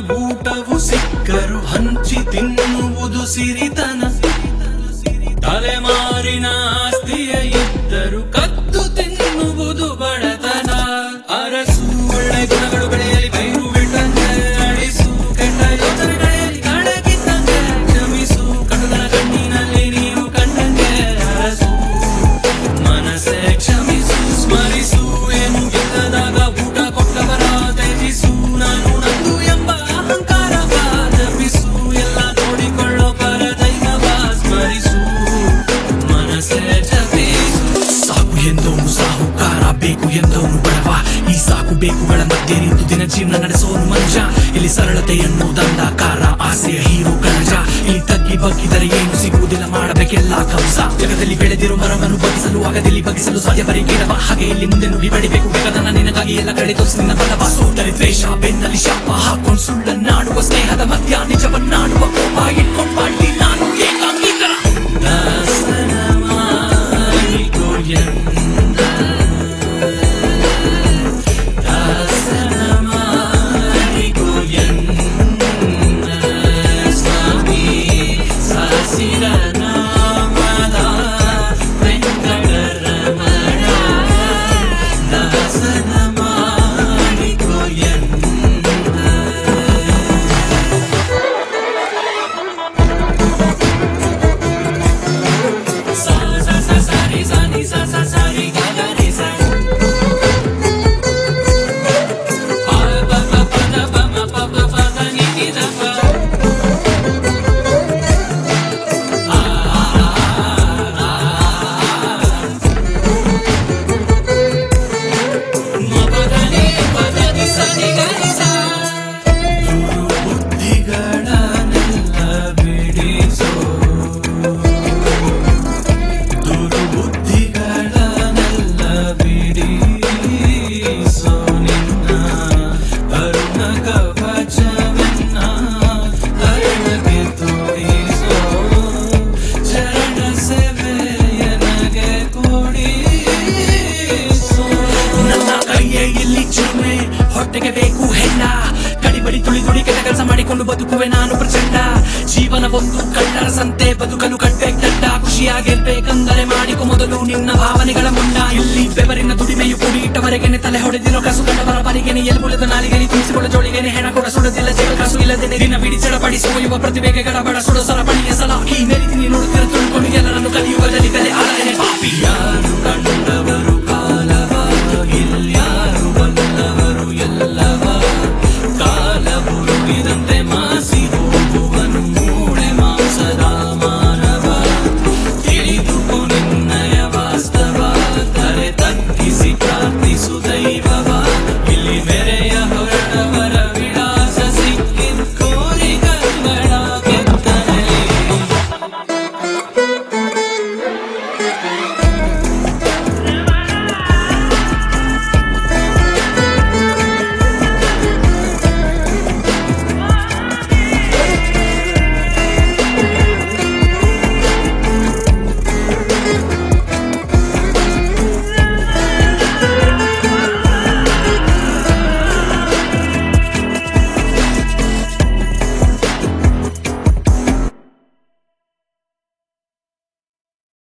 ಊಟವು ಸಿಕ್ಕರು ಹಂಚಿ ತಿನ್ನುವುದು ಸಿರಿತನ ತಲೆಮಾರಿನ ಆಸ್ತಿಯ ಇದ್ದರು ಕದ್ದು ತಿನ್ನುವುದು ಬಡತನ ಅರಸು ಒಳ್ಳೆ ಗುಣಗಳು ಬೆಳೆಯಲಿ ಬೈರು ಬಿಟ್ಟಂಗೆ ಅಳಿಸು ಕೆಟ್ಟ ಯೋಚನೆಗಳಲ್ಲಿ ಕಡಗಿದ್ದಂಗೆ ಕ್ಷಮಿಸು ಕಡಲನ ಕಣ್ಣಿನಲ್ಲಿ ನೀನು ಕಂಡಂಗೆ ಅರಸು ಮನಸ್ಸೇ ಕ್ಷಮಿಸು ಸ್ಮರಿಸು ಏನು ಇಲ್ಲದಾಗ ಊಟ ಕೊಟ್ಟವರ ತ್ಯಜಿಸು ನಾನು ನಂದು ಎಂಬ ಅಹಂಕಾರವ ಜಪಿಸು ಎಲ್ಲ ನೋಡಿಕೊಳ್ಳೋ ಪರ ದೈವವ ಸ್ಮರಿಸು ಮನಸ್ಸೇ ಜಪಿಸು ಸಾಕು ಎಂದವನು ಸಾಹುಕಾರ ಬೇಕು ಎಂದವನು ಬಡವ ಈ ಸಾಕು ಬೇಕುಗಳ ಮಧ್ಯೆ ನಿಂತು ದಿನ ಜೀವನ ನಡೆಸೋನು ಮಂಜ ಇಲ್ಲಿ ಸರಳತೆ ಎನ್ನುವುದಂದಾಕಾರ ಆಸೆಯ ಹೀರೋ ಕಣಜ ಇಲ್ಲಿ ತಗ್ಗಿ ಬಗ್ಗಿದರೆ ಏನು ಸಿಗುವುದಿಲ್ಲ ಮಾಡಬೇಕೆಲ್ಲ ಕವಸ ಜಗದಲ್ಲಿ ಬೆಳೆದಿರೋ ಮರವನ್ನು ಬಗ್ಗಿಸಲು ಆಗದಲ್ಲಿ ಬಗ್ಗಿಸಲು ಸಾಧ್ಯ ಬರೀ ಗಿಡವ ಹಾಗೆ ಇಲ್ಲಿ ಮುಂದೆ ನುಡಿ ಬಡಿಬೇಕು ಬೇಕದನ್ನ ನಿನಗಾಗಿ ಎಲ್ಲ ಕಡೆ ತೋರಿಸಿ ನಿನ್ನ ಬಲವ ಸೋತರೆ ದ್ವೇಷ ಬೆನ್ನಲ್ಲಿ ಶಾಪ ಹಾಕೊಂಡು ಸುಳ್ಳನ್ನಾಡುವ ಸ್ನೇಹದ ಮಧ್ಯ ನಿಜವನ್ನಾಡುವ ಕೋಪ ಇಟ್ಕೊಂಡು ಮಾಡಿ ನಾನು ಏಕಾಂಗಿಕರ ದಾಸನ ಮಾಡಿಕೊ ಎಂದ ದಾಸನ ಮಾಡಿಕೊ ಎಂದ ಸ್ವಾಮಿ ಸಾಸಿರ ನಾಮದ ವೆಂಕಟರಮಣ ದಾಸನ ಮಾಡಿಕೊ ಎಂದ sa sa sa sa ri sa ni sa sa sa ri ga ga ri sa pa pa pa pa da pa ma pa pa pa da ni ni da pa ma pa da ni pa da ni sa ni ga ri sa ಬುದ್ಧಿಗಳನ್ನೆಲ್ಲ ಬಿಡಿಸೋ ದುರ್ಬುದ್ಧಿಗಳನ್ನೆಲ್ಲ ಬಿಡಿಸೋ ನಿನ್ನ ಕರುಣ ಕವಚವನ್ನ ಕರುಣಗೆ ತೋರಿಸೋ ಚರಣ ಸೇವೆಯನಗೆ ಕೊಡಿಸೋ ನನ್ನ ಕೈಯೇ ಇಲ್ಲಿ ಚಿರುಮೆ ಹೊಟ್ಟೆಗೆ ಬೇಕು ಹೆಣ್ಣ ಕಡಿಬಡಿ ತುಳಿ ತುಳಿ ಕೆಟ್ಟ ಕೆಲಸ ಮಾಡಿಕೊಂಡು ಬದುಕುವೆ ನಾನು ಪ್ರಚಂಡ ಜೀವನ ಒಂದು ಕಳ್ಳರ ಸಂತೆ ಬದುಕಲು ಕಟ್ಬೇಕು ದಡ್ಡ ಖುಷಿಯಾಗಿರ್ಬೇಕಂದರೆ ಮಾಡಿಕೊ ಮೊದಲು ನಿನ್ನ ಭಾವನೆಗಳ ಮುಂಡ ಇಲ್ಲಿ ಬೆವರಿನ ದುಡಿಮೆಯು ಕೂಡಿ ಇಟ್ಟವರೆಗೆನೆ ತಲೆ ಹೊಡೆದಿರೋ ಕಸು ಕಂಡವರ ಬರಿಗೆನೆ ಎಲ್ಬುಳದ ನಾಲಿಗೆನೆ ತುಂಬಿಸಿಕೊಳ್ಳ ಜೋಳಿಗೆನೆ ಹೆಣ ಕೂಡ ಸುಡದಿಲ್ಲ ಜೀವ ಕಾಸು ಇಲ್ಲದೇನೆ ದಿನ ಬಿಡಿ ಚಡಪಡಿಸುವ ಯುವ ಪ್ರತಿಭೆಗೆ ಗಡಬಡ ಸುಡೋ ಸರಪಣಿಯ ಸಲಾಕಿ ನೆರಿತೀನಿ ನೋಡುತ್ತಿರ